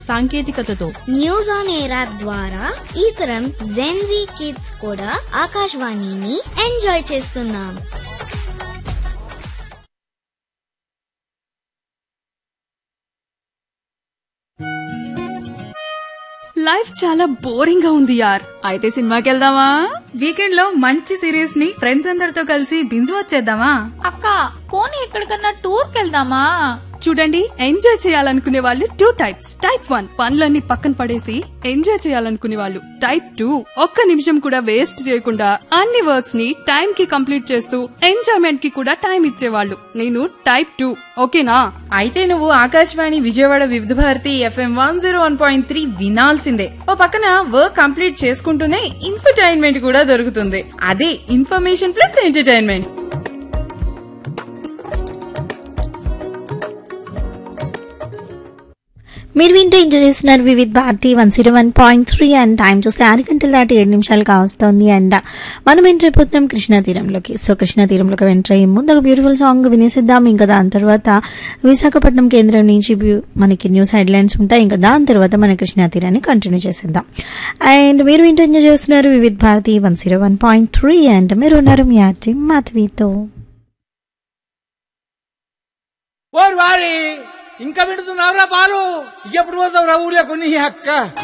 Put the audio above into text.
సాంకేతికతతో news on air app ద్వారా ఈ తరం జెన్జీ కిడ్స్ కూడా ఆకాశవాణిని ఎంజాయ్ చేస్తున్నాం లైఫ్ చాలా బోరింగ్ గా ఉంది యార్ అయితే సినిమాకి వెళ్దామా వీకెండ్ లో మంచి సిరీస్ ని ఫ్రెండ్స్ అందరితో కలిసి బింజ్ వచ్చేద్దామా అక్క పోనీ ఎక్కడికన్నా టూర్ కెళ్దామా చూడండి ఎంజాయ్ చేయాలనుకునే వాళ్ళు టూ టైప్స్ టైప్ వన్ పనులన్నీ పక్కన పడేసి ఎంజాయ్ చేయాలనుకునే వాళ్ళు టైప్ టూ ఒక్క నిమిషం కూడా వేస్ట్ చేయకుండా అన్ని వర్క్స్ ని టైం కి కంప్లీట్ చేస్తూ ఎంజాయ్మెంట్ కి కూడా టైం ఇచ్చేవాళ్ళు నేను టైప్ టూ ఓకేనా అయితే నువ్వు Akashvani Vijayawada Vividh Bharati FM one zero one point three వినాల్సిందే ఓ పక్కన వర్క్ కంప్లీట్ చేసుకుంటూనే ఇన్ఫర్టైన్మెంట్ కూడా దొరుకుతుంది అదే ఇన్ఫర్మేషన్ ప్లస్ ఎంటర్టైన్మెంట్ మీరు వింటూ ఎంజాయ్ చేస్తున్నారు Vividh Bharati one zero one point three and time చూస్తే ఆరు గంటల దాటి ఏడు నిమిషాలు కావస్తోంది అండ్ మనం ఎంటర్ అయిపోతున్నాం కృష్ణా తీరంలోకి సో కృష్ణా తీరంలోకి ఎంటర్ అయ్యే ముందు ఒక బ్యూటిఫుల్ సాంగ్ వినేసిద్దాం ఇంకా దాని తర్వాత విశాఖపట్నం కేంద్రం నుంచి బ్యూ- మనకి న్యూస్ హెడ్లైన్స్ ఉంటాయి ఇంకా దాని తర్వాత మన కృష్ణా తీరాన్ని కంటిన్యూ చేసేద్దాం అండ్ మీరు వింటూ ఎంజాయ్ చేస్తున్నారు Vividh Bharati one zero one point three and మీరు ఉన్నారు మీ ఆర్టీ మాధవితో ఓరి వారి ఇంకా పెడుతున్నావురా పాలు ఎప్పుడు పోతావురా ఊర్లో కొన్ని అక్క